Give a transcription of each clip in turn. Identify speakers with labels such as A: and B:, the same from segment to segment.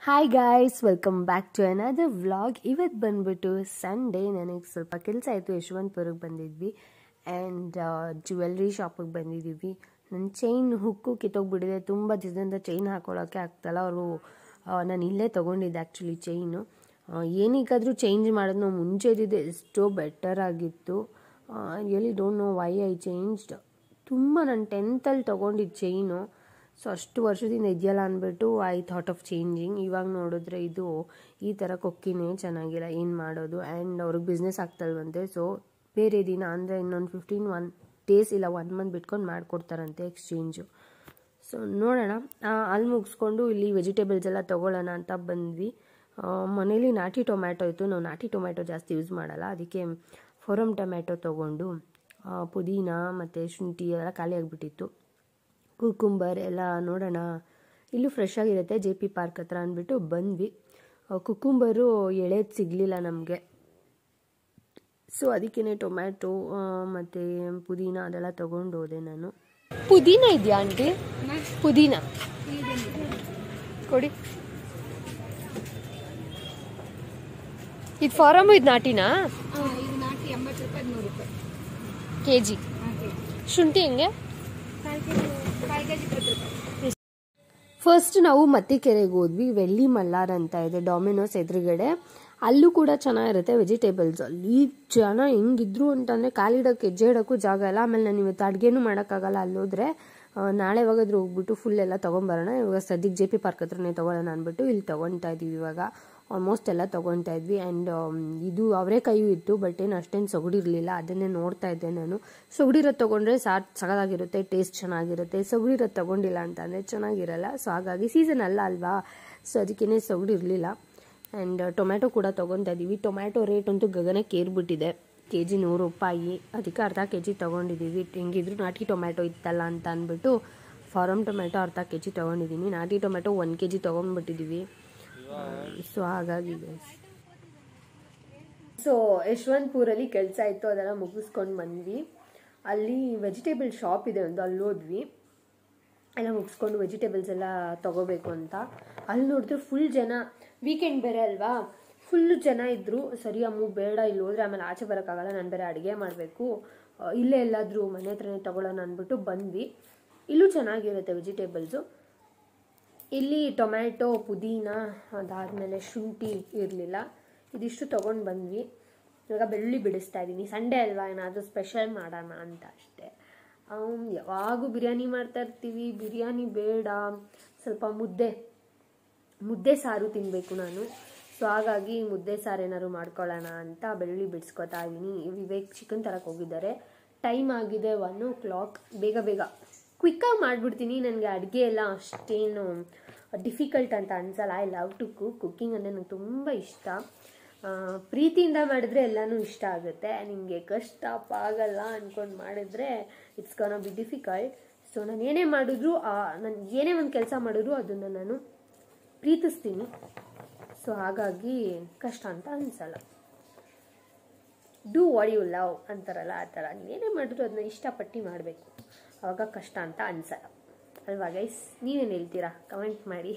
A: Hi guys welcome back to another vlog ಇವತ್ತು ಬಂದ್ಬಿಟ್ಟು Sunday ನನಗೆ ಸ್ವಲ್ಪ ಕೆಲಸ ಆಯಿತು ಯಶವಂತಪುರಕ್ಕೆ ಬಂದಿದ್ವಿ ಆ್ಯಂಡ್ ಜ್ಯುವೆಲ್ರಿ ಶಾಪಿಗೆ ಬಂದಿದ್ದೀವಿ ನನ್ನ ಚೈನ್ ಹುಕ್ಕು ಕಿತ್ತೋಗ್ಬಿಟ್ಟಿದೆ ತುಂಬ ದಿನದಿಂದ ಚೈನ್ ಹಾಕೊಳ್ಳೋಕ್ಕೆ ಆಗ್ತಲ್ಲ ಅವರು ನಾನು ಇಲ್ಲೇ ತೊಗೊಂಡಿದ್ದೆ ಆ್ಯಕ್ಚುಲಿ ಚೈನು ಏನಕ್ಕಾದರೂ ಚೇಂಜ್ ಮಾಡೋದು ನಾವು ಮುಂಚೆ ಇದ್ದಿದ್ದು ಎಷ್ಟೋ ಬೆಟರ್ ಆಗಿತ್ತು really don't know why I changed ತುಂಬ ನಾನು ಟೆಂತಲ್ಲಿ ತೊಗೊಂಡಿದ್ದು ಚೈನು ಸೊ ಅಷ್ಟು ವರ್ಷದಿಂದ ಇದೆಯಲ್ಲ ಅಂದ್ಬಿಟ್ಟು ಐ ಥಾಟ್ ಆಫ್ ಚೇಂಜಿಂಗ್ ಇವಾಗ ನೋಡಿದ್ರೆ ಇದು ಈ ಥರ ಕೊಕ್ಕಿನೇ ಚೆನ್ನಾಗಿಲ್ಲ ಏನು ಮಾಡೋದು ಆ್ಯಂಡ್ ಅವ್ರಿಗೆ ಬಿಸ್ನೆಸ್ ಆಗ್ತಲ್ವಂತೆ ಸೊ ಬೇರೆ ದಿನ ಅಂದರೆ ಇನ್ನೊಂದು ಫಿಫ್ಟೀನ್ ಒನ್ ಡೇಸ್ ಇಲ್ಲ ಒನ್ ಮಂತ್ ಬಿಟ್ಕೊಂಡು ಮಾಡಿಕೊಡ್ತಾರಂತೆ ಎಕ್ಸ್ಚೇಂಜು ಸೊ ನೋಡೋಣ ಅಲ್ಲಿ ಮುಗಿಸ್ಕೊಂಡು ಇಲ್ಲಿ ವೆಜಿಟೇಬಲ್ಸ್ ಎಲ್ಲ ತೊಗೊಳ್ಳೋಣ ಅಂತ ಬಂದ್ವಿ ಮನೇಲಿ ನಾಟಿ ಟೊಮ್ಯಾಟೊ ಇತ್ತು ನಾವು ನಾಟಿ ಟೊಮ್ಯಾಟೊ ಜಾಸ್ತಿ ಯೂಸ್ ಮಾಡಲ್ಲ ಅದಕ್ಕೆ ಫೋರಮ್ ಟೊಮ್ಯಾಟೊ ತೊಗೊಂಡು ಪುದೀನ ಮತ್ತು ಶುಂಠಿ ಎಲ್ಲ ಖಾಲಿ ಆಗಿಬಿಟ್ಟಿತ್ತು ಕುಕುಂಬರ್ ಎಲ್ಲ ನೋಡೋಣ ಇಲ್ಲೂ ಫ್ರೆಶ್ ಆಗಿರುತ್ತೆ ಜೆ ಪಿ ಪಾರ್ಕ್ ಹತ್ರ ಅಂದ್ಬಿಟ್ಟು ಬಂದ್ವಿ ಕುಕುಂಬರು ಎಳೆದು ಸಿಗಲಿಲ್ಲ ನಮಗೆ ಸೊ ಅದಕ್ಕೇ ಟೊಮ್ಯಾಟೊ ಮತ್ತು ಪುದೀನ ಅದೆಲ್ಲ ತೊಗೊಂಡು ಹೋದೆ ನಾನು ಪುದೀನ ಇದೆಯಾ ಆಂಟಿ ಪುದೀನ ಕೊಡಿ ಇದು ಫಾರಮ್ ಇದು ನಾಟಿನಾ
B: ಇದು ನಾಟಿ ಎಂಬತ್ತು ರೂಪಾಯಿ ನೂರು ರೂಪಾಯಿ
A: ಕೆ ಜಿ ಶುಂಠಿ ಹೆಂಗೆ
B: ಕಾಲು ಕೆ ಜಿ ಕಾಲು ಕೆ ಜಿ ಇಪ್ಪತ್ತು ರೂಪಾಯಿ
A: ಫಸ್ಟ್ ನಾವು ಮತ್ತಿಕೆರೆಗೆ ಹೋದ್ವಿ ಬೆಳ್ಳಿ ಮಲ್ಲಾರ್ ಅಂತ ಇದೆ ಡಾಮಿನೋಸ್ ಎದುರುಗಡೆ ಅಲ್ಲೂ ಕೂಡ ಚೆನ್ನಾಗಿರುತ್ತೆ ವೆಜಿಟೇಬಲ್ಸ್ ಅಲ್ಲಿ ಜನ ಹೆಂಗಿದ್ರು ಅಂತಂದರೆ ಕಾಲಿಡೋಕೆ ಹೆಜ್ಜೆ ಇಡೋಕ್ಕೂ ಜಾಗ ಇಲ್ಲ ಆಮೇಲೆ ನಾನು ಇವತ್ತು ಅಡುಗೆನೂ ಮಾಡೋಕ್ಕಾಗಲ್ಲ ಅಲ್ಲೋದ್ರೆ ಆ, ನಾಳೆ ಯಾವಾಗಾದ್ರೂ ಹೋಗ್ಬಿಟ್ಟು ಫುಲ್ ಎಲ್ಲ ತೊಗೊಂಬರೋಣ ಇವಾಗ ಸದ್ಯಕ್ಕೆ ಜೆ ಪಿ ಪಾರ್ಕ್ ಹತ್ರನೇ ತೊಗೊಳ್ಳೋಣ ಅಂದ್ಬಿಟ್ಟು ಇಲ್ಲಿ ತೊಗೊತಾ ಇದೀವಿ ಇವಾಗ ಆಲ್ಮೋಸ್ಟ್ ಎಲ್ಲ ತೊಗೊತಾ ಇದ್ವಿ ಆ್ಯಂಡ್ ಇದು ಅವರೇಕಾಯಿಯೂ ಇತ್ತು ಬಟ್ ಏನು ಅಷ್ಟೇನು ಸೊಗಡಿರಲಿಲ್ಲ ಅದನ್ನೇ ನೋಡ್ತಾ ಇದ್ದೆ ನಾನು ಸೊಗಡಿರೋದು ತೊಗೊಂಡ್ರೆ ಸಾಟ್ ಸಗದಾಗಿರುತ್ತೆ ಟೇಸ್ಟ್ ಚೆನ್ನಾಗಿರುತ್ತೆ ಸೊಗಡಿರೋದು ತೊಗೊಂಡಿಲ್ಲ ಅಂತಂದರೆ ಚೆನ್ನಾಗಿರಲ್ಲ ಸೊ ಹಾಗಾಗಿ ಸೀಸನ್ ಅಲ್ಲ ಅಲ್ವಾ ಸೊ ಅದಕ್ಕೇ ಸೊಗಡಿರಲಿಲ್ಲ ಆ್ಯಂಡ್ ಟೊಮ್ಯಾಟೊ ಕೂಡ ತೊಗೊತಾ ಇದ್ದೀವಿ ಟೊಮ್ಯಾಟೊ ರೇಟ್ ಅಂತೂ ಗಗನಕ್ಕೆ ಏರ್ಬಿಟ್ಟಿದೆ ಕೆ ಜಿ ನೂರು ರೂಪಾಯಿ ಅದಕ್ಕೆ ಅರ್ಧ ಕೆ ಜಿ ತೊಗೊಂಡಿದ್ದೀವಿ ಹೆಂಗಿದ್ರು ನಾಟಿ ಟೊಮ್ಯಾಟೊ ಇತ್ತಲ್ಲ ಅಂತ ಅಂದ್ಬಿಟ್ಟು ಫಾರಮ್ ಟೊಮ್ಯಾಟೊ ಅರ್ಧ ಕೆ ಜಿ ತೊಗೊಂಡಿದ್ದೀನಿ ನಾಟಿ ಟೊಮ್ಯಾಟೊ ಒನ್ ಕೆ ಜಿ ತೊಗೊಂಡ್ಬಿಟ್ಟಿದ್ದೀವಿ ಸೊ ಹಾಗಾಗಿ ಸೊ ಯಶವಂತಪುರಲ್ಲಿ ಕೆಲಸ ಇತ್ತು ಅದೆಲ್ಲ ಮುಗಿಸ್ಕೊಂಡು ಬಂದ್ವಿ ಅಲ್ಲಿ ವೆಜಿಟೇಬಲ್ ಶಾಪ್ ಇದೆ ಒಂದು ಅಲ್ಲಿ ಹೋದ್ವಿ ಎಲ್ಲ ಮುಗಿಸ್ಕೊಂಡು ವೆಜಿಟೇಬಲ್ಸ್ ಎಲ್ಲ ತಗೋಬೇಕು ಅಂತ ಅಲ್ಲಿ ನೋಡಿದ್ರೆ ಫುಲ್ ಜನ ವೀಕೆಂಡ್ ಬೇರೆ ಅಲ್ವಾ ಫುಲ್ ಜನ ಇದ್ದರು ಸರಿ ಅಮ್ಮು ಬೇಡ ಇಲ್ಲಿ ಹೋದ್ರೆ ಆಮೇಲೆ ಆಚೆ ಬರೋಕ್ಕಾಗಲ್ಲ ನಾನು ಬೇರೆ ಅಡುಗೆ ಮಾಡಬೇಕು ಇಲ್ಲೇ ಎಲ್ಲಾದರೂ ಮನೆ ಹತ್ರನೇ ತಗೊಳ್ಳೋಣ ಅಂದ್ಬಿಟ್ಟು ಬಂದ್ವಿ ಇಲ್ಲೂ ಚೆನ್ನಾಗಿರುತ್ತೆ ವೆಜಿಟೇಬಲ್ಸು ಇಲ್ಲಿ ಟೊಮ್ಯಾಟೊ ಪುದೀನ ಅದಾದಮೇಲೆ ಶುಂಠಿ ಇರಲಿಲ್ಲ ಇದಿಷ್ಟು ತೊಗೊಂಡು ಬಂದ್ವಿ ಇವಾಗ ಬೆಳ್ಳುಳ್ಳಿ ಬಿಡಿಸ್ತಾ ಇದ್ದೀನಿ ಸಂಡೇ ಅಲ್ವಾ ಏನಾದರೂ ಸ್ಪೆಷಲ್ ಮಾಡೋಣ ಅಂತ ಅಷ್ಟೇ ಅವ್ನು ಯಾವಾಗೂ ಬಿರಿಯಾನಿ ಮಾಡ್ತಾ ಇರ್ತೀವಿ ಬಿರಿಯಾನಿ ಬೇಡ ಸ್ವಲ್ಪ ಮುದ್ದೆ ಮುದ್ದೆ ಸಾರು ತಿನ್ನಬೇಕು ನಾನು ಸೊ ಹಾಗಾಗಿ ಮುದ್ದೆ ಸಾರು ಏನಾದ್ರು ಮಾಡ್ಕೊಳ್ಳೋಣ ಅಂತ ಬೆಳ್ಳುಳ್ಳಿ ಬಿಡಿಸ್ಕೊತಾ ಇದ್ದೀನಿ ವಿವೇಕ್ ಚಿಕನ್ ತರಕ್ಕೆ ಹೋಗಿದ್ದಾರೆ ಟೈಮ್ ಆಗಿದೆ ಒನ್ ಓ ಕ್ಲಾಕ್ ಬೇಗ ಬೇಗ ಕ್ವಿಕ್ಕಾಗಿ ಮಾಡಿಬಿಡ್ತೀನಿ ನನಗೆ ಅಡುಗೆ ಎಲ್ಲ ಅಷ್ಟೇನು ಡಿಫಿಕಲ್ಟ್ ಅಂತ ಅನ್ಸಲ್ಲ I love to cook cooking ಅಂದರೆ ನನಗೆ ತುಂಬ ಇಷ್ಟ ಆ, ಪ್ರೀತಿಯಿಂದ ಮಾಡಿದ್ರೆ ಎಲ್ಲನೂ ಇಷ್ಟ ಆಗುತ್ತೆ ನಿಮಗೆ ಕಷ್ಟ ಆಗಲ್ಲ ಅಂದ್ಕೊಂಡು ಮಾಡಿದ್ರೆ it's can be difficult so ನಾನು ಏನೇ ಮಾಡಿದ್ರು ನಾನು ಏನೇ ಒಂದು ಕೆಲಸ ಮಾಡಿದ್ರು ಅದನ್ನು ನಾನು ಪ್ರೀತಿಸ್ತೀನಿ ಸೊ ಹಾಗಾಗಿ ಕಷ್ಟ ಅಂತ ಅನಿಸಲ್ಲ ಡೂ ವಾಟ್ ಯು ಲವ್ ಅಂತಾರಲ್ಲ ಆ ಥರ ಏನೇ ಮಾಡಿದ್ರು ಅದನ್ನ ಇಷ್ಟಪಟ್ಟು ಮಾಡಬೇಕು ಆವಾಗ ಕಷ್ಟ ಅಂತ ಅನಿಸಲ್ಲ ಅಲ್ವಾ ಗೈಸ್ ನೀವೇನು ಹೇಳ್ತೀರಾ ಕಮೆಂಟ್ ಮಾಡಿ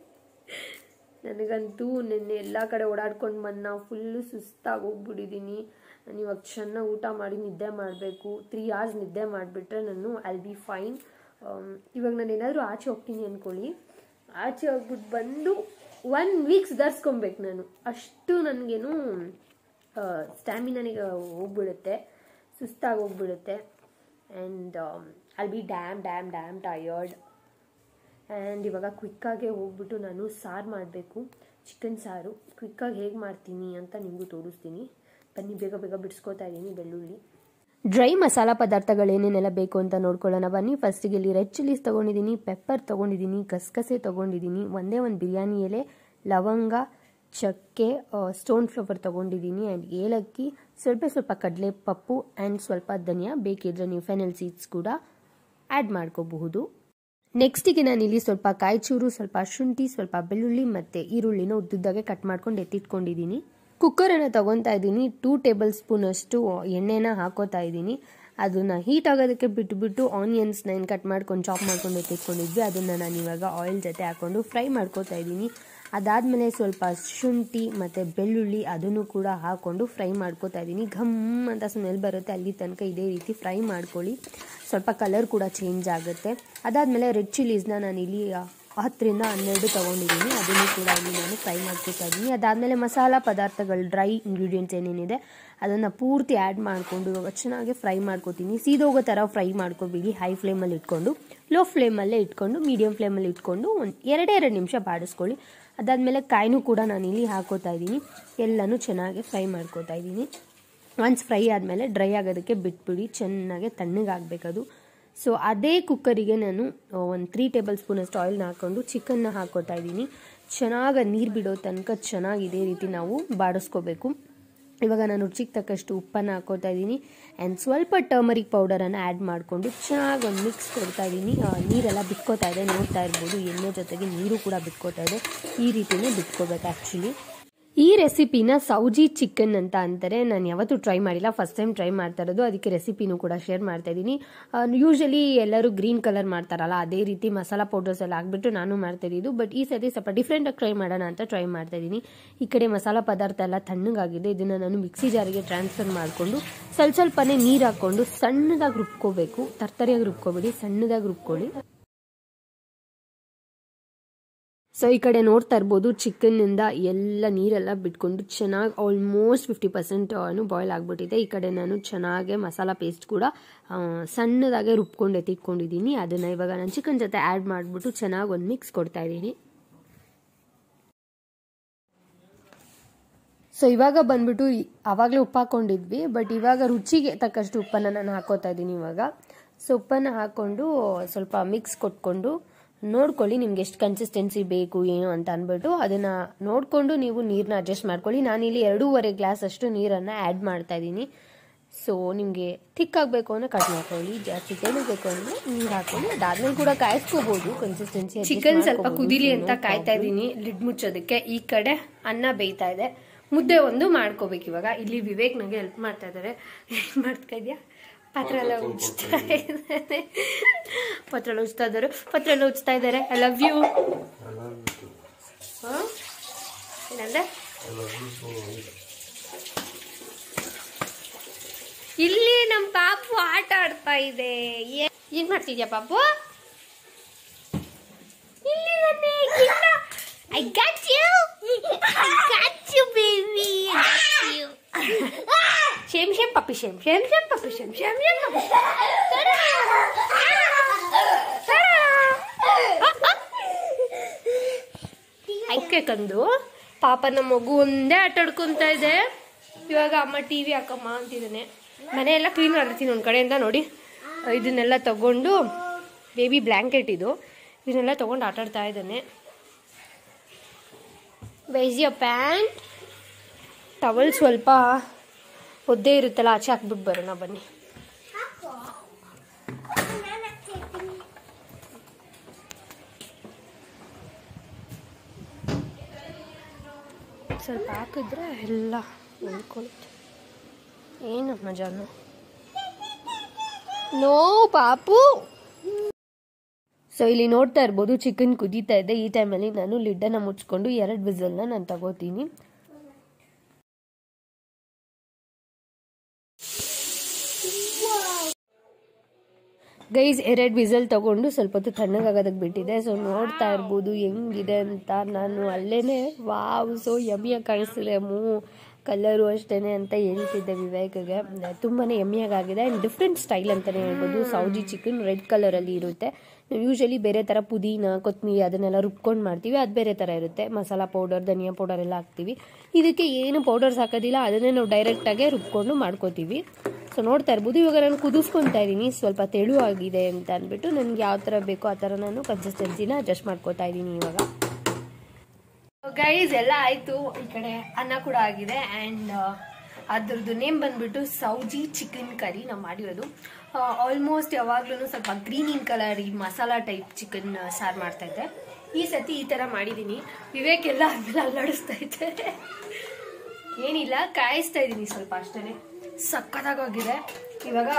A: ನನಗಂತೂ ನಿನ್ನೆ ಎಲ್ಲ ಕಡೆ ಓಡಾಡ್ಕೊಂಡು ಬಂದು ಫುಲ್ಲು ಸುಸ್ತಾಗಿ ಹೋಗ್ಬಿಟ್ಟಿದ್ದೀನಿ ನಾನು ಇವಾಗ ಚೆನ್ನಾಗಿ ಊಟ ಮಾಡಿ ನಿದ್ದೆ ಮಾಡಬೇಕು ತ್ರೀ ಅವರ್ಸ್ ನಿದ್ದೆ ಮಾಡಿಬಿಟ್ರೆ ನಾನು ಐಲ್ ಬಿ ಫೈನ್ ಇವಾಗ ನಾನು ಏನಾದರೂ ಆಚೆ ಹೋಗ್ತೀನಿ ಅಂದ್ಕೊಳ್ಳಿ ಆಚೆ ಹೋಗ್ಬಿಟ್ಟು ಬಂದು ಒನ್ ವೀಕ್ ಸುಧಾರಿಸ್ಕೊಬೇಕು ನಾನು ಅಷ್ಟು ನನಗೇನು ಸ್ಟ್ಯಾಮಿನಾನಿಗೆ ಹೋಗ್ಬಿಡುತ್ತೆ ಸುಸ್ತಾಗಿ ಹೋಗ್ಬಿಡುತ್ತೆ and I'll be damn damn damn tired and ಇವಾಗ ಕ್ವಿಕ್ಕಾಗೆ ಹೋಗ್ಬಿಟ್ಟು ನಾನು ಸಾರು ಮಾಡಬೇಕು ಚಿಕನ್ ಸಾರು ಕ್ವಿಕ್ಕಾಗಿ ಹೇಗೆ ಮಾಡ್ತೀನಿ ಅಂತ ನಿಮಗೂ ತೋರಿಸ್ತೀನಿ ಬನ್ನಿ ಬೇಗ ಬೇಗ ಬಿಡಿಸ್ಕೋತಾ ಇದ್ದೀನಿ ಬೆಳ್ಳುಳ್ಳಿ ಡ್ರೈ ಮಸಾಲ ಪದಾರ್ಥಗಳೇನೇನೆಲ್ಲ ಬೇಕು ಅಂತ ನೋಡ್ಕೊಳ್ಳೋಣ ಬನ್ನಿ ಫಸ್ಟಿಗೆ ಇಲ್ಲಿ ರೆಡ್ ಚಿಲ್ಲೀಸ್ ತೊಗೊಂಡಿದ್ದೀನಿ ಪೆಪ್ಪರ್ ತೊಗೊಂಡಿದ್ದೀನಿ ಗಸಗಸೆ ತೊಗೊಂಡಿದ್ದೀನಿ ಒಂದೇ ಒಂದು ಬಿರಿಯಾನಿ ಎಲೆ ಲವಂಗ ಚಕ್ಕೆ ಸ್ಟೋನ್ ಫ್ಲವರ್ ತೊಗೊಂಡಿದ್ದೀನಿ ಆ್ಯಂಡ್ ಏಲಕ್ಕಿ ಸ್ವಲ್ಪ ಸ್ವಲ್ಪ ಕಡಲೆ ಪಪ್ಪು ಆ್ಯಂಡ್ ಸ್ವಲ್ಪ ಧನಿಯಾ ಬೇಕಿದ್ರೆ ನೀವು ಫೆನಲ್ ಸೀಡ್ಸ್ ಕೂಡ ಆ್ಯಡ್ ಮಾಡ್ಕೋಬಹುದು ನೆಕ್ಸ್ಟಿಗೆ ನಾನು ಇಲ್ಲಿ ಸ್ವಲ್ಪ ಕಾಯ್ಚೂರು ಸ್ವಲ್ಪ ಶುಂಠಿ ಸ್ವಲ್ಪ ಬೆಳ್ಳುಳ್ಳಿ ಮತ್ತು ಈರುಳ್ಳಿನ ಉದ್ದುದ್ದಾಗೆ ಕಟ್ ಮಾಡ್ಕೊಂಡು ಎತ್ತಿಟ್ಕೊಂಡಿದ್ದೀನಿ ಕುಕ್ಕರನ್ನು ತಗೊತಾ ಇದ್ದೀನಿ ಟೂ ಟೇಬಲ್ ಸ್ಪೂನ್ ಅಷ್ಟು ಎಣ್ಣೆನ ಹಾಕೋತಾ ಇದ್ದೀನಿ ಅದನ್ನು ಹೀಟ್ ಆಗೋದಕ್ಕೆ ಬಿಟ್ಬಿಟ್ಟು ಆನಿಯನ್ಸ್ನ ಏನು ಕಟ್ ಮಾಡ್ಕೊಂಡು ಚಾಪ್ ಮಾಡ್ಕೊಂಡು ಎತ್ತಿಟ್ಕೊಂಡಿದ್ವಿ ಅದನ್ನು ನಾನು ಇವಾಗ ಆಯಿಲ್ ಜೊತೆ ಹಾಕ್ಕೊಂಡು ಫ್ರೈ ಮಾಡ್ಕೋತಾ ಇದ್ದೀನಿ ಅದಾದಮೇಲೆ ಸ್ವಲ್ಪ ಶುಂಠಿ ಮತ್ತು ಬೆಳ್ಳುಳ್ಳಿ ಅದನ್ನು ಕೂಡ ಹಾಕ್ಕೊಂಡು ಫ್ರೈ ಮಾಡ್ಕೋತಾ ಇದ್ದೀನಿ ಘಮ್ ಅಂತ ಸ್ಮೆಲ್ ಬರುತ್ತೆ ಅಲ್ಲಿ ತನಕ ಇದೇ ರೀತಿ ಫ್ರೈ ಮಾಡ್ಕೊಳ್ಳಿ ಸ್ವಲ್ಪ ಕಲರ್ ಕೂಡ ಚೇಂಜ್ ಆಗುತ್ತೆ ಅದಾದಮೇಲೆ ರೆಡ್ ಚಿಲ್ಲೀಸ್ನ ನಾನು ಇಲ್ಲಿ ಹತ್ತರಿಂದ ಹನ್ನೆರಡು ತೊಗೊಂಡಿದ್ದೀನಿ ಅದನ್ನು ಕೂಡ ಇಲ್ಲಿ ನಾನು ಫ್ರೈ ಮಾಡ್ಕೊತಾ ಇದ್ದೀನಿ ಅದಾದಮೇಲೆ ಮಸಾಲ ಪದಾರ್ಥಗಳು ಡ್ರೈ ಇಂಗ್ರೀಡಿಯೆಂಟ್ಸ್ ಏನೇನಿದೆ ಅದನ್ನು ಪೂರ್ತಿ ಆ್ಯಡ್ ಮಾಡಿಕೊಂಡು ಇವಾಗ ಚೆನ್ನಾಗಿ ಫ್ರೈ ಮಾಡ್ಕೊತೀನಿ ಸೀದೋಗೋ ಥರ ಫ್ರೈ ಮಾಡ್ಕೊಬೇಡಿ ಹೈ ಫ್ಲೇಮಲ್ಲಿ ಇಟ್ಕೊಂಡು ಲೋ ಫ್ಲೇಮಲ್ಲೇ ಇಟ್ಕೊಂಡು ಮೀಡಿಯಮ್ ಫ್ಲೇಮಲ್ಲಿ ಇಟ್ಕೊಂಡು ಒಂದು ಎರಡೇ ಎರಡು ನಿಮಿಷ ಬಾಡಿಸ್ಕೊಳ್ಳಿ ಅದಾದಮೇಲೆ ಕಾಯಿನೂ ಕೂಡ ನಾನು ಇಲ್ಲಿ ಹಾಕೋತಾ ಇದ್ದೀನಿ ಎಲ್ಲನೂ ಚೆನ್ನಾಗಿ ಫ್ರೈ ಮಾಡ್ಕೋತಾ ಇದ್ದೀನಿ ಒನ್ಸ್ ಫ್ರೈ ಆದಮೇಲೆ ಡ್ರೈ ಆಗೋದಕ್ಕೆ ಬಿಟ್ಬಿಡಿ ಚೆನ್ನಾಗಿ ತಣ್ಣಗಾಗಬೇಕದು ಸೊ ಅದೇ ಕುಕ್ಕರಿಗೆ ನಾನು ಒಂದು ತ್ರೀ ಟೇಬಲ್ ಸ್ಪೂನಷ್ಟು ಆಯಿಲ್ನ ಹಾಕ್ಕೊಂಡು ಚಿಕನ್ನ ಹಾಕೋತಾ ಇದ್ದೀನಿ ಚೆನ್ನಾಗಿ ನೀರು ಬಿಡೋ ತನಕ ಚೆನ್ನಾಗಿ ಇದೇ ರೀತಿ ನಾವು ಬಾಡಿಸ್ಕೋಬೇಕು ಇವಾಗ ನಾನು ರುಚಿಗೆ ತಕ್ಕಷ್ಟು ಉಪ್ಪನ್ನು ಹಾಕೋತಾ ಇದ್ದೀನಿ ಆ್ಯಂಡ್ ಸ್ವಲ್ಪ ಟರ್ಮರಿಕ್ ಪೌಡರನ್ನು ಆ್ಯಡ್ ಮಾಡಿಕೊಂಡು ಚೆನ್ನಾಗಿ ಒಂದು ಮಿಕ್ಸ್ ಕೊಡ್ತಾ ಇದ್ದೀನಿ ಆ, ನೀರೆಲ್ಲ ಬಿಟ್ಕೋತಾ ಇದೆ ನೋಡ್ತಾ ಇರ್ಬೋದು ಎಣ್ಣೆ ಜೊತೆಗೆ ನೀರು ಕೂಡ ಬಿಟ್ಕೋತಾ ಇದೆ ಈ ರೀತಿನೇ ಬಿಟ್ಕೋಬೇಕು ಆ್ಯಕ್ಚುಲಿ ಈ ರೆಸಿಪಿನ ಸೌಜಿ ಚಿಕನ್ ಅಂತ ಅಂತಾರೆ ನಾನು ಯಾವತ್ತೂ ಟ್ರೈ ಮಾಡಿಲ್ಲ ಫಸ್ಟ್ ಟೈಮ್ ಟ್ರೈ ಮಾಡ್ತಾ ಇರೋದು ಅದಕ್ಕೆ ರೆಸಿಪಿನೂ ಕೂಡ ಶೇರ್ ಮಾಡ್ತಾ ಇದ್ದೀನಿ ಯೂಶಲಿ ಎಲ್ಲರೂ ಗ್ರೀನ್ ಕಲರ್ ಮಾಡ್ತಾರಲ್ಲ ಅದೇ ರೀತಿ ಮಸಾಲ ಪೌಡರ್ಸ್ ಎಲ್ಲ ಹಾಕ್ಬಿಟ್ಟು ನಾನು ಮಾಡ್ತಾ ಇದ್ದು ಬಟ್ ಈ ಸತಿ ಸ್ವಲ್ಪ ಡಿಫ್ರೆಂಟಾಗಿ ಟ್ರೈ ಮಾಡೋಣ ಅಂತ ಟ್ರೈ ಮಾಡ್ತಾ ಇದ್ದೀನಿ ಈ ಕಡೆ ಮಸಾಲ ಪದಾರ್ಥ ಎಲ್ಲ ತಣ್ಣಗಾಗಿದೆ ಇದನ್ನು ನಾನು ಮಿಕ್ಸಿ ಜಾರಿಗೆ ಟ್ರಾನ್ಸ್ಫರ್ ಮಾಡಿಕೊಂಡು ಸ್ವಲ್ಪ ಸ್ವಲ್ಪನೇ ನೀರು ಹಾಕ್ಕೊಂಡು ಸಣ್ಣದಾಗಿ ರುಬ್ಕೋಬೇಕು ತರ್ತರಿಯಾಗಿ ರುಬ್ಕೋಬೇಡಿ ಸಣ್ಣದಾಗಿ ರುಬ್ಕೊಳ್ಳಿ ಸೊ ಈ ಕಡೆ ನೋಡ್ತಾ ಇರ್ಬೋದು ಚಿಕನ್ನಿಂದ ಎಲ್ಲ ನೀರೆಲ್ಲ ಬಿಟ್ಕೊಂಡು ಚೆನ್ನಾಗಿ ಆಲ್ಮೋಸ್ಟ್ ಫಿಫ್ಟಿ ಪರ್ಸೆಂಟ್ ಬಾಯ್ಲ್ ಆಗಿಬಿಟ್ಟಿದೆ ಈ ಕಡೆ ನಾನು ಚೆನ್ನಾಗೆ ಮಸಾಲ ಪೇಸ್ಟ್ ಕೂಡ ಆ, ಸಣ್ಣದಾಗೆ ರುಬ್ಕೊಂಡು ಎತ್ತಿಟ್ಕೊಂಡಿದ್ದೀನಿ ಅದನ್ನು ಇವಾಗ ನಾನು ಚಿಕನ್ ಜೊತೆ ಆ್ಯಡ್ ಮಾಡಿಬಿಟ್ಟು ಚೆನ್ನಾಗಿ ಒಂದು ಮಿಕ್ಸ್ ಕೊಡ್ತಾ ಇದ್ದೀನಿ ಸೊ ಇವಾಗ ಬಂದ್ಬಿಟ್ಟು ಈ- ಆವಾಗಲೇ ಉಪ್ಪು ಹಾಕೊಂಡಿದ್ವಿ ಬಟ್ ಇವಾಗ ರುಚಿಗೆ ತಕ್ಕಷ್ಟು ಉಪ್ಪನ್ನು ನಾನು ಹಾಕೋತಾ ಇದ್ದೀನಿ ಇವಾಗ ಸೊ ಉಪ್ಪನ್ನು ಹಾಕ್ಕೊಂಡು ಸ್ವಲ್ಪ ಮಿಕ್ಸ್ ಕೊಟ್ಕೊಂಡು ನೋಡ್ಕೊಳ್ಳಿ ನಿಮ್ಗೆ ಎಷ್ಟು ಕನ್ಸಿಸ್ಟೆನ್ಸಿ ಬೇಕು ಏನು ಅಂತ ಅಂದ್ಬಿಟ್ಟು ಅದನ್ನು ನೋಡಿಕೊಂಡು ನೀವು ನೀರನ್ನ ಅಡ್ಜಸ್ಟ್ ಮಾಡ್ಕೊಳ್ಳಿ ನಾನಿಲ್ಲಿ ಎರಡೂವರೆ ಗ್ಲಾಸ್ ಅಷ್ಟು ನೀರನ್ನು ಆ್ಯಡ್ ಮಾಡ್ತಾ ಇದ್ದೀನಿ ಸೊ ನಿಮಗೆ ಥಿಕ್ ಆಗಬೇಕು ಅಂದರೆ ಕಟ್ ಮಾಡ್ಕೊಳ್ಳಿ ಜಾಸ್ತಿ ತೆಳಬೇಕು ಅಂದರೆ ನೀರು ಹಾಕೊಳ್ಳಿ ಅದಾದ್ಮೇಲೆ ಕೂಡ ಕಾಯಿಸ್ಕೋಬೋದು ಕನ್ಸಿಸ್ಟೆನ್ಸಿ ಚಿಕನ್ ಸ್ವಲ್ಪ ಕುದಿಲಿ ಅಂತ ಕಾಯ್ತಾ ಇದ್ದೀನಿ ಲಿಡ್ ಮುಚ್ಚೋದಕ್ಕೆ ಈ ಕಡೆ ಅನ್ನ ಬೇಯ್ತಾ ಇದೆ ಮುದ್ದೆ ಒಂದು ಮಾಡ್ಕೋಬೇಕು ಇವಾಗ ಇಲ್ಲಿ ವಿವೇಕ್ ನನಗೆ ಹೆಲ್ಪ್ ಮಾಡ್ತಾ ಇದ್ದಾರೆ ಏನು ಮಾಡ್ತಾ ಇದೆಯಾ ಪಾತ್ರೆ ಎಲ್ಲ ಉಜ್ತಾ ಇದ್ದಾರೆ ಪಾತ್ರೆ ಎಲ್ಲ ಉಜ್ತಾ ಇದ್ದಾರೆ ಪಾತ್ರೆ ಎಲ್ಲ ಉಜ್ತಾ ಇದ್ದಾರೆ ಐ ಲವ್ ಯು ಏನಂದ್ರೆ ಇಲ್ಲಿ ನಮ್ಮ ಪಾಪು ಆಟ ಆಡ್ತಾ ಇದೆ ಏ- ಏನ್ ಮಾಡ್ತಿದ್ಯಾ ಪಾಪು ಇಲ್ಲಿ ಬನ್ನಿ, ಕಿನ್ನ. I got you. I got you, baby. I got you. Shame shame puppy shame shame shame puppy shame shame shame puppy ತಡ. ತಡ. ಐಕೆ ಕಂದು ಪಾಪನ ಮಗು ಒಂದೇ ಆಟ ಆಡ್ಕೊಂತ ಇದೆ ಇವಾಗ ಅಮ್ಮ ಟಿ ವಿ ಹಾಕಮ್ಮ ಅಂತಿದ್ದಾನೆ ಮನೆ ಎಲ್ಲ ಕ್ಲೀನ್ ಮಾಡಿರ್ತೀನಿ ಒಂದು ಕಡೆಯಿಂದ ನೋಡಿ ಇದನ್ನೆಲ್ಲ ತಗೊಂಡು ಬೇಬಿ ಬ್ಲ್ಯಾಂಕೆಟ್ ಇದು ಇದನ್ನೆಲ್ಲ ತಗೊಂಡು ಆಟ ಆಡ್ತಾ ಇದ್ದಾನೆ ವೈಸ್ ಪ್ಯಾಂಟ್ ಟವಲ್ ಸ್ವಲ್ಪ ಒದ್ದೆ ಇರುತ್ತಲ್ಲ ಆಚೆ ಹಾಕ್ಬಿಟ್ಟು ಬರೋಣ ಬನ್ನಿ ಸ್ವಲ್ಪ ಹಾಕಿದ್ರೆ ಎಲ್ಲ ಹೊಂದ್ಕೊಳುತ್ತೆ ಏನು ಮಜಾನು ನೋ ಪಾಪು ಸೊ ಇಲ್ಲಿ ನೋಡ್ತಾ ಇರ್ಬೋದು ಚಿಕನ್ ಕುದೀತಾ ಇದೆ ಈ ಟೈಮಲ್ಲಿ ನಾನು ಲಿಡ್ಡನ್ನು ಮುಚ್ಕೊಂಡು ಎರಡು ವಿಸಲ್ನ ನಾನು ತಗೋತೀನಿ ಗೈಸ್ ಎರಡು ವಿಸಲ್ ತಗೊಂಡು ಸ್ವಲ್ಪ ಹೊತ್ತು ತಣ್ಣಗಾಗೋದಕ್ಕೆ ಬಿಟ್ಟಿದೆ ಸೊ ನೋಡ್ತಾ ಇರ್ಬೋದು ಹೆಂಗಿದೆ ಅಂತ ನಾನು ಅಲ್ಲೇನೆ ವಾವ್ ಸೊ ಯಮ್ಮಿಯಾಗಿ ಕಾಣಿಸ್ತಿದೆ ಮೂ ಕಲರು ಅಷ್ಟೇನೆ ಅಂತ ಹೇಳ್ತಿದ್ದೆ ವಿವೇಕ್ಗೆ ತುಂಬಾ ಯಮ್ಮಿಯಾಗಿದೆ ಆ್ಯಂಡ್ ಡಿಫ್ರೆಂಟ್ ಸ್ಟೈಲ್ ಅಂತಲೇ ಹೇಳ್ಬೋದು ಸೌಜಿ ಚಿಕನ್ ರೆಡ್ ಕಲರಲ್ಲಿ ಇರುತ್ತೆ ನಾವು ಯೂಶಲಿ ಬೇರೆ ಥರ ಪುದೀನ ಕೊತ್ತಂಬರಿ ಅದನ್ನೆಲ್ಲ ರುಬ್ಕೊಂಡು ಮಾಡ್ತೀವಿ ಅದು ಬೇರೆ ಥರ ಇರುತ್ತೆ ಮಸಾಲ ಪೌಡರ್ ಧನಿಯಾ ಪೌಡರ್ ಎಲ್ಲ ಹಾಕ್ತೀವಿ ಇದಕ್ಕೆ ಏನು ಪೌಡರ್ಸ್ ಹಾಕೋದಿಲ್ಲ ಅದನ್ನೇ ನಾವು ಡೈರೆಕ್ಟಾಗೆ ರುಬ್ಕೊಂಡು ಮಾಡ್ಕೋತೀವಿ ಸೊ ನೋಡ್ತಾ ಇರ್ಬೋದು ಇವಾಗ ನಾನು ಕುದಿಸ್ಕೊತಾ ಇದ್ದೀನಿ ಸ್ವಲ್ಪ ತೆಳು ಆಗಿದೆ ಅಂತ ಅಂದ್ಬಿಟ್ಟು ನನಗೆ ಯಾವ ಥರ ಬೇಕೋ ಆ ಥರ ನಾನು ಕನ್ಸಿಸ್ಟೆನ್ಸಿನ ಅಡ್ಜಸ್ಟ್ ಮಾಡ್ಕೋತಾ ಇದ್ದೀನಿ ಇವಾಗ ಗೈಸ್ ಎಲ್ಲ ಆಯಿತು ಈ ಕಡೆ ಅನ್ನ ಕೂಡ ಆಗಿದೆ ಆ್ಯಂಡ್ ಅದ್ರದ್ದು ನೇಮ್ ಬಂದ್ಬಿಟ್ಟು ಸೌಜಿ ಚಿಕನ್ ಕರಿ ನಾವು ಮಾಡಿರೋದು ಆಲ್ಮೋಸ್ಟ್ ಯಾವಾಗ್ಲೂ ಸ್ವಲ್ಪ ಗ್ರೀನ್ ಇನ್ ಕಲರ್ ಈ ಮಸಾಲಾ ಟೈಪ್ ಚಿಕನ್ ಸಾರು ಮಾಡ್ತಾ ಇದ್ದೆ ಈ ಸತಿ ಈ ಥರ ಮಾಡಿದ್ದೀನಿ ವಿವೇಕ್ ಎಲ್ಲ ಆದ್ಮೇಲೆ ಅಲ್ಲಾಡಿಸ್ತಾ ಇದ್ದೆ ಏನಿಲ್ಲ ಕಾಯಿಸ್ತಾ ಇದ್ದೀನಿ ಸ್ವಲ್ಪ ಅಷ್ಟೇ ಸಕ್ಕತ್ತಾಗೋಗಿದೆ ಇವಾಗ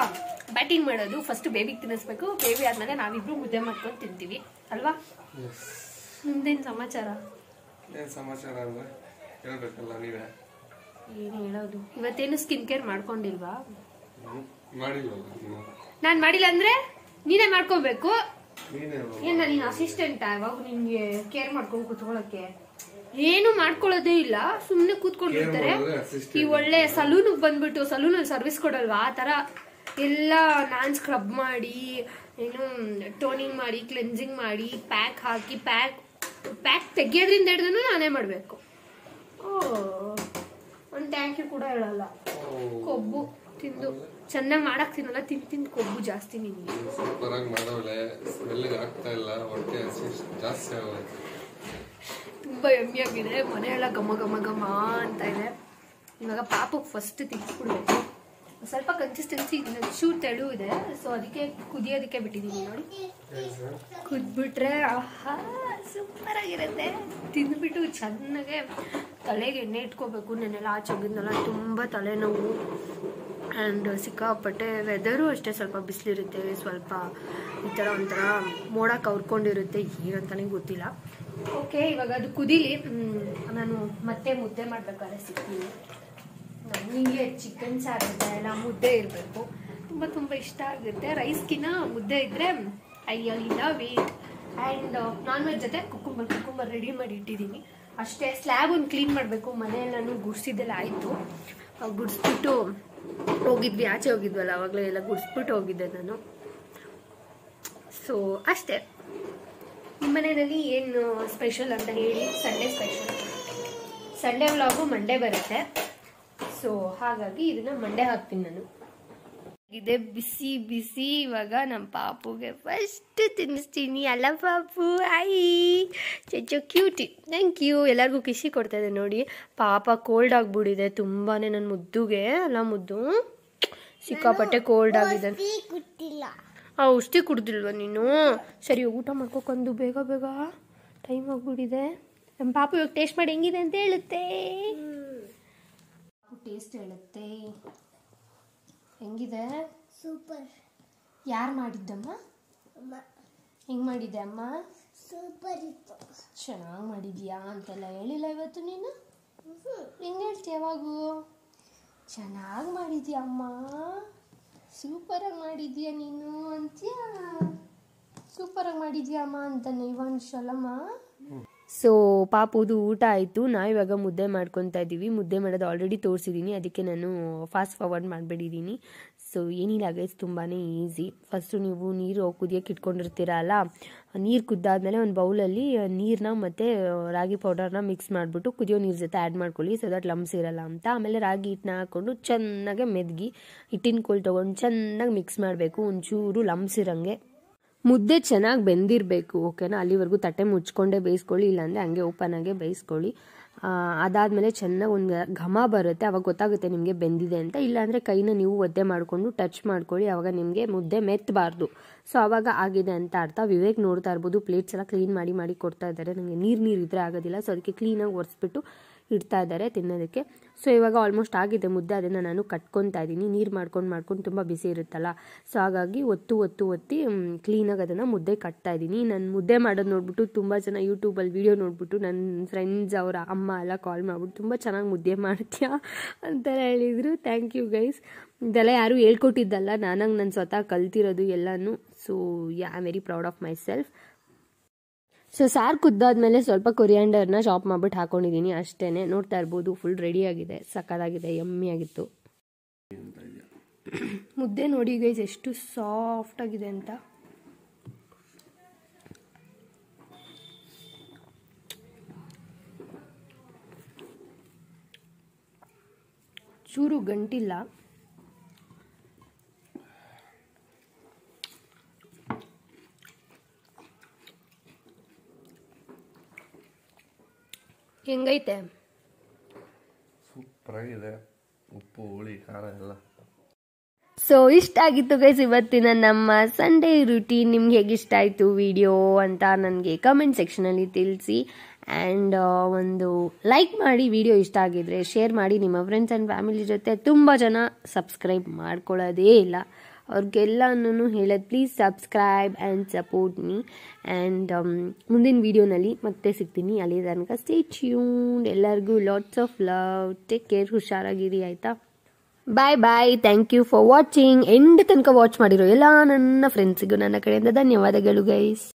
A: ಬ್ಯಾಟಿಂಗ್ ಮಾಡೋದು ಫಸ್ಟ್ ಬೇಬಿಗೆ ತಿನ್ನಿಸ್ಬೇಕು ಬೇಬಿ ಆದ್ಮೇಲೆ ನಾವಿಬ್ರು ಮುದ್ದೆ ಮಾಡ್ಕೊಂಡು ತಿಂತೀವಿ ಅಲ್ವಾ ನಿಮ್ದೇನು ಸಮಾಚಾರ
C: ಏನ್ ಸಮಾಚಾರ ಅಂದ್ರೆ ಹೇಳ್ಬೇಕಲ್ಲ ನೀವೇ
A: ಏನು ಹೇಳೋದು ಇವತ್ತೇನು ಸ್ಕಿನ್ ಕೇರ್ ಮಾಡ್ಕೊಂಡಿಲ್ವಾ
C: ಹ್ಮ್. ಮಾಡಿಲ್ವಲ್ಲ ನೀವು
A: ನಾನು ಮಾಡಿಲ್ಲ ಅಂದ್ರೆ ನೀನೇ ಮಾಡ್ಕೋಬೇಕು
C: ನೀನೇ
A: ಏನ ನೀನ್ ಅಸಿಸ್ಟೆಂಟ್ ಯಾವಾಗ ನಿನ್ಗೆ ಕೇರ್ ಮಾಡ್ಕೊಂಡು ಕೂತ್ಕೊಳ್ಳೋಕೆ ಏನು ಮಾಡ್ಕೊಳ್ಳೋದೇ ಇಲ್ಲ ಸುಮ್ಮನೆ ಕೂತ್ಕೊಂಡಿರ್ತಾರೆ
C: Care ಮಾಡೋದೇ assistant.
A: ಈ ಒಳ್ಳೆ ಸಲೂನಿಗೆ ಬಂದ್ಬಿಟ್ಟು ಸಲೂನಲ್ಲಿ ಸರ್ವಿಸ್ ಕೊಡಲ್ವಾ ಆ ಥರ ಎಲ್ಲ ನಾನ್ ಸ್ಕ್ರಬ್ ಮಾಡಿ ಏನು ಟೋನಿಂಗ್ ಮಾಡಿ ಕ್ಲೆನ್ಸಿಂಗ್ ಮಾಡಿ ಪ್ಯಾಕ್ ಹಾಕಿ ಪ್ಯಾಕ್ ಪ್ಯಾಕ್ ತೆಗಿಯೋದ್ರಿಂದ ಹಿಡ್ದು ನಾನೇ ಮಾಡಬೇಕು ಓ ಒಂದು ಥ್ಯಾಂಕ್ ಯು ಕೂಡ ಹೇಳಲ್ಲ ಕೊಬ್ಬು ತಿಂದು ಚೆನ್ನಾಗಿ ಮಾಡಕ್ ತಿನ್ನಲ್ಲ ತಿಂದು ತಿಂದು ಕೊಬ್ಬು ಜಾಸ್ತಿ ನಿನಗೆ
C: ಸೂಪರ್ ಆಗಿ ಮಾಡೋಳೆ ಸ್ಮೆಲ್ಗೆ ಆಗ್ತಾ ಇಲ್ಲ ಹೊಟ್ಟೆ ಹಸಿ ಜಾಸ್ತಿ ಆಗೋಯ್ತು
A: ತುಂಬ ಎಮ್ಮಿ ಆಗಿದೆ ಮನೆ ಎಲ್ಲ ಘಮ ಘಮ ಘಮ ಅಂತ ಇದೆ ಇವಾಗ ಪಾಪಕ್ಕೆ ಫಸ್ಟ್ ತಿನ್ಸ್ಬಿಡ್ಬೇಕು ಸ್ವಲ್ಪ ಕನ್ಸಿಸ್ಟೆನ್ಸಿ ಚೂರು ತೆಳು ಇದೆ ಸೊ ಅದಕ್ಕೆ ಕುದಿಯೋದಕ್ಕೆ ಬಿಟ್ಟಿದ್ದೀನಿ ನೋಡಿ ಕುದ್ಬಿಟ್ರೆ ಆಹಾ ಸೂಪರ್ ಆಗಿರುತ್ತೆ ತಿಂದ್ಬಿಟ್ಟು ಚೆನ್ನಾಗೆ ತಲೆಗೆ ಎಣ್ಣೆ ಇಟ್ಕೋಬೇಕು ನೆನ್ನೆಲ್ಲ ಆಚೆ ಹೋಗಿದ್ನಲ್ಲ ತುಂಬ ತಲೆನೋವು ಆ್ಯಂಡ್ ಸಿಕ್ಕಾಪಟ್ಟೆ ವೆದರು ಅಷ್ಟೇ ಸ್ವಲ್ಪ ಬಿಸಿಲಿರುತ್ತೆ ಸ್ವಲ್ಪ ಈ ಥರ ಒಂಥರ ಮೋಡ ಕವ್ರ್ಕೊಂಡಿರುತ್ತೆ ಏನಂತಾನೆ ಗೊತ್ತಿಲ್ಲ ಓಕೆ ಇವಾಗ ಅದು ಕುದೀಲಿ ಹ್ಮ್, ನಾನು ಮತ್ತೆ ಮುದ್ದೆ ಮಾಡ್ಬೇಕಾದ್ರೆ ಸಿಗ್ತೀನಿ ನನಗೆ ಚಿಕನ್ ಸಾರು ಎಲ್ಲ ಮುದ್ದೆ ಇರಬೇಕು ತುಂಬ ತುಂಬ ಇಷ್ಟ ಆಗುತ್ತೆ ರೈಸ್ಗಿನ ಮುದ್ದೆ ಇದ್ದರೆ I love it and non veg ಜೊತೆ ಕುಕ್ಕುಂಬರ್ ಕುಕ್ಕುಂಬರ್ ರೆಡಿ ಮಾಡಿ ಇಟ್ಟಿದ್ದೀನಿ ಅಷ್ಟೇ ಸ್ಲ್ಯಾಬ್ ಒಂದು ಕ್ಲೀನ್ ಮಾಡಬೇಕು ಮನೆಯೆಲ್ಲನೂ ಗುಡಿಸಿದ್ದೆಲ್ಲ ಆಯಿತು ಗುಡಿಸ್ಬಿಟ್ಟು ಹೋಗಿದ್ವಿ ಆಚೆ ಹೋಗಿದ್ವಲ್ಲ ಅವಾಗಲೇ ಎಲ್ಲ ಗುಡಿಸ್ಬಿಟ್ಟು ಹೋಗಿದ್ದೆ ನಾನು ಸೊ ಅಷ್ಟೇ ನಿಮ್ಮ ಮನೆಯಲ್ಲಿ ಏನು ಸ್ಪೆಷಲ್ ಅಂತ ಹೇಳಿ Sunday special Sunday vlog Monday ಬರುತ್ತೆ ಸೊ ಹಾಗಾಗಿ ಇದನ್ನ ಮಂಡೇ ಹಾಕ್ತೀನಿ ನಾನು ಇದೆ ಬಿಸಿ ಬಿಸಿ ಇವಾಗ ನಮ್ಮ ಪಾಪುಗೆ ಫಸ್ಟ್ ತಿನ್ನಿಸ್ತೀನಿ ಅಲ್ಲ ಪಾಪು ಐ ಚೆಚ್ಚೋ ಕ್ಯೂಟಿ ಥ್ಯಾಂಕ್ ಯು ಎಲ್ಲರಿಗೂ ಖುಷಿ ಕೊಡ್ತಾ ಇದೆ ನೋಡಿ ಪಾಪ ಕೋಲ್ಡ್ ಆಗ್ಬಿಟ್ಟಿದೆ ತುಂಬಾ ನನ್ನ ಮುದ್ದುಗೆ ಅಲ್ಲ ಮುದ್ದು ಸಿಕ್ಕಾಪಟ್ಟೆ ಕೋಲ್ಡ್ ಆಗಿದೆ ಆ ಔಷಧಿ ಕುಡ್ದಿಲ್ವ ನೀನು ಸರಿ ಊಟ ಮಾಡ್ಕೊಕೊಂಡು ಬೇಗ ಬೇಗ ಟೈಮ್ ಆಗ್ಬಿಟ್ಟಿದೆ ನಮ್ಮ ಪಾಪು ಇವಾಗ ಟೇಸ್ಟ್ ಮಾಡಿ ಹೆಂಗಿದೆ ಅಂತ ಹೇಳುತ್ತೆ ಪಾಪು ಟೇಸ್ಟ್ ಹೇಳುತ್ತೆ ಹೆಂಗಿದೆ
D: ಸೂಪರ್
A: ಯಾರು ಮಾಡಿದ್ದಮ್ಮ
D: ಅಮ್ಮ
A: ಹೆಂಗ್ ಮಾಡಿದ್ದೆ ಅಮ್ಮ
D: ಸೂಪರ್ ಇತ್ತು
A: ಚೆನ್ನಾಗಿ ಮಾಡಿದ್ಯಾ ಅಂತೆಲ್ಲ ಹೇಳಿಲ್ಲ ಇವತ್ತು ನೀನು ಹೆಂಗ್ ಹೇಳ್ತೀಯ ಯಾವಾಗೂ ಚೆನ್ನಾಗಿ ಮಾಡಿದ್ಯಾ ಅಮ್ಮ ಸೂಪರಾಗಿ ಮಾಡಿದ್ಯಾ ನೀನು ಅಂತ್ಯಾ ಸೂಪರಾಗಿ ಮಾಡಿದ್ಯಾ ಅಮ್ಮ ಅಂತಾನೆ ಇವಾಂಶ್ ಅಲ್ಲಮ್ಮ ಸೊ ಪಾಪುದು ಊಟ ಆಯಿತು ನಾವು ಇವಾಗ ಮುದ್ದೆ ಮಾಡ್ಕೊತಾ ಇದ್ದೀವಿ ಮುದ್ದೆ ಮಾಡೋದು ಆಲ್ರೆಡಿ ತೋರಿಸಿದ್ದೀನಿ ಅದಕ್ಕೆ ನಾನು ಫಾಸ್ಟ್ ಫಾರ್ವರ್ಡ್ ಮಾಡಿಬಿಟ್ಟಿದ್ದೀನಿ ಸೊ ಏನಿಲ್ಲ ಗೈಸ್ ತುಂಬಾ ಈಸಿ ಫಸ್ಟು ನೀವು ನೀರು ಕುದಿಯೋಕೆ ಇಟ್ಕೊಂಡಿರ್ತೀರಲ್ಲ ನೀರು ಕುದ್ದಾದ್ಮೇಲೆ ಒಂದು ಬೌಲಲ್ಲಿ ನೀರನ್ನ ಮತ್ತು ರಾಗಿ ಪೌಡರ್ನ ಮಿಕ್ಸ್ ಮಾಡಿಬಿಟ್ಟು ಕುದಿಯೋ ನೀರು ಜೊತೆ ಆ್ಯಡ್ ಮಾಡ್ಕೊಳ್ಳಿ ಸೊ ದಟ್ ಲಮ್ಸ್ ಇರಲ್ಲ ಅಂತ ಆಮೇಲೆ ರಾಗಿ ಹಿಟ್ಟನ್ನ ಹಾಕ್ಕೊಂಡು ಚೆನ್ನಾಗೆ ಮೆದ್ಗಿ ಹಿಟ್ಟಿನ ಕೋಲ್ ತೊಗೊಂಡು ಚೆನ್ನಾಗಿ ಮಿಕ್ಸ್ ಮಾಡಬೇಕು ಒಂಚೂರು ಲಮ್ಸ್ ಇರಂಗೆ ಮುದ್ದೆ ಚೆನ್ನಾಗಿ ಬೆಂದಿರಬೇಕು ಓಕೆನಾ ಅಲ್ಲಿವರೆಗೂ ತಟ್ಟೆ ಮುಚ್ಕೊಂಡೇ ಬೇಯಿಸ್ಕೊಳ್ಳಿ ಇಲ್ಲಾಂದರೆ ಹಂಗೆ ಓಪನ್ ಆಗೇ ಬೇಯಿಸ್ಕೊಳ್ಳಿ ಆ, ಅದಾದ್ಮೇಲೆ ಚೆನ್ನಾಗಿ ಒಂದು ಘಮ ಬರುತ್ತೆ ಅವಾಗ ಗೊತ್ತಾಗುತ್ತೆ ನಿಮಗೆ ಬೆಂದಿದೆ ಅಂತ ಇಲ್ಲಾಂದರೆ ಕೈನ ನೀವು ಒದ್ದೆ ಮಾಡಿಕೊಂಡು ಟಚ್ ಮಾಡ್ಕೊಳ್ಳಿ ಅವಾಗ ನಿಮಗೆ ಮುದ್ದೆ ಮೆತ್ತಬಾರ್ದು ಸೊ ಅವಾಗ ಆಗಿದೆ ಅಂತ ಅರ್ಥ ವಿವೇಕ್ ನೋಡ್ತಾ ಇರ್ಬೋದು ಪ್ಲೇಟ್ಸ್ ಎಲ್ಲ ಕ್ಲೀನ್ ಮಾಡಿ ಮಾಡಿ ಕೊಡ್ತಾ ಇದ್ದಾರೆ ನನಗೆ ನೀರು ನೀರು ಇದ್ರೆ ಆಗೋದಿಲ್ಲ ಸೊ ಅದಕ್ಕೆ ಕ್ಲೀನಾಗಿ ಒರೆಸ್ಬಿಟ್ಟು ಇಡ್ತಾ ಇದ್ದಾರೆ ತಿನ್ನೋದಕ್ಕೆ ಸೊ ಇವಾಗ ಆಲ್ಮೋಸ್ಟ್ ಆಗಿದೆ ಮುದ್ದೆ ಅದನ್ನು ನಾನು ಕಟ್ಕೊತಾ ಇದ್ದೀನಿ ನೀರು ಮಾಡ್ಕೊಂಡು ಮಾಡ್ಕೊಂಡು ತುಂಬ ಬಿಸಿ ಇರುತ್ತಲ್ಲ ಸೊ ಹಾಗಾಗಿ ಒತ್ತು ಒತ್ತು ಒತ್ತಿ ಕ್ಲೀನಾಗಿ ಅದನ್ನು ಮುದ್ದೆ ಕಟ್ತಾ ಇದ್ದೀನಿ ನಾನು ಮುದ್ದೆ ಮಾಡೋದು ನೋಡ್ಬಿಟ್ಟು ತುಂಬ ಜನ ಯೂಟ್ಯೂಬಲ್ಲಿ ವೀಡಿಯೋ ನೋಡ್ಬಿಟ್ಟು ನನ್ನ ಫ್ರೆಂಡ್ಸ್ ಅವರ ಅಮ್ಮ ಎಲ್ಲ ಕಾಲ್ ಮಾಡ್ಬಿಟ್ಟು ತುಂಬ ಚೆನ್ನಾಗಿ ಮುದ್ದೆ ಮಾಡ್ತೀಯಾ ಅಂತೆಲ್ಲ ಹೇಳಿದರು ಥ್ಯಾಂಕ್ ಯು ಗೈಸ್ ಇದೆಲ್ಲ ಯಾರೂ ಹೇಳ್ಕೊಟ್ಟಿದ್ದಲ್ಲ ನಾನಾಗ ನಾನು ಸ್ವತಃ ಕಲ್ತಿರೋದು ಎಲ್ಲನೂ so yeah I very proud of myself so ಸಾರು ಕುದ್ದಾದ್ಮೇಲೆ ಸ್ವಲ್ಪ ಕೊರಿಯಾಂಡರ್ನ ಚಾಪ್ ಮಾಡ್ಬಿಟ್ಟು ಹಾಕೊಂಡಿದ್ದೀನಿ ಅಷ್ಟೇ ನೋಡ್ತಾ ಇರ್ಬೋದು ಫುಲ್ ರೆಡಿಯಾಗಿದೆ ಸಕ್ಕತ್ತಾಗಿದೆ ಯಮ್ಮಿ ಆಗಿತ್ತು ಮುದ್ದೆ ನೋಡಿ ಗೈಸ್ ಎಷ್ಟು ಸಾಫ್ಟ್ ಆಗಿದೆ ಅಂತ ಚೂರು ಗಂಟಿಲ್ಲ ಹೆಂಗೈತೆ
C: ಸೂಪರ್ ಆಗಿದೆ ಉಪ್ಪು ಹುಳಿ ಖಾರ ಎಲ್ಲ
A: ಸೊ ಇಷ್ಟ ಆಗಿತ್ತು ಗೈಸ್ ಇವತ್ತಿನ ನಮ್ಮ ಸಂಡೇ ರುಟೀನ್ ನಿಮ್ಗೆ ಹೇಗೆ ಇಷ್ಟ ಆಯಿತು ವಿಡಿಯೋ ಅಂತ ನನಗೆ ಕಮೆಂಟ್ ಸೆಕ್ಷನಲ್ಲಿ ತಿಳಿಸಿ ಆ್ಯಂಡ್ ಒಂದು ಲೈಕ್ ಮಾಡಿ ವಿಡಿಯೋ ಇಷ್ಟ ಆಗಿದ್ರೆ ಶೇರ್ ಮಾಡಿ ನಿಮ್ಮ ಫ್ರೆಂಡ್ಸ್ ಆ್ಯಂಡ್ ಫ್ಯಾಮಿಲಿ ಜೊತೆ ತುಂಬ ಜನ ಸಬ್ಸ್ಕ್ರೈಬ್ ಮಾಡ್ಕೊಳ್ಳೋದೇ ಇಲ್ಲ ಅವ್ರಿಗೆಲ್ಲನೂ ಹೇಳೋದು please subscribe and support me and ಮುಂದಿನ ವೀಡಿಯೋನಲ್ಲಿ ಮತ್ತೆ ಸಿಗ್ತೀನಿ ಅಲ್ಲಿ ತನಕ ಸ್ಟೇ ಟ್ಯೂನ್ ಎಲ್ಲರಿಗೂ lots of love take care ಹುಷಾರಾಗಿರಿ ಆಯಿತಾ bye bye thank you for watching end ತನಕ ವಾಚ್ ಮಾಡಿರೋ ಎಲ್ಲ ನನ್ನ ಫ್ರೆಂಡ್ಸಿಗೂ ನನ್ನ ಕಡೆಯಿಂದ ಧನ್ಯವಾದಗಳು ಗೈಸ್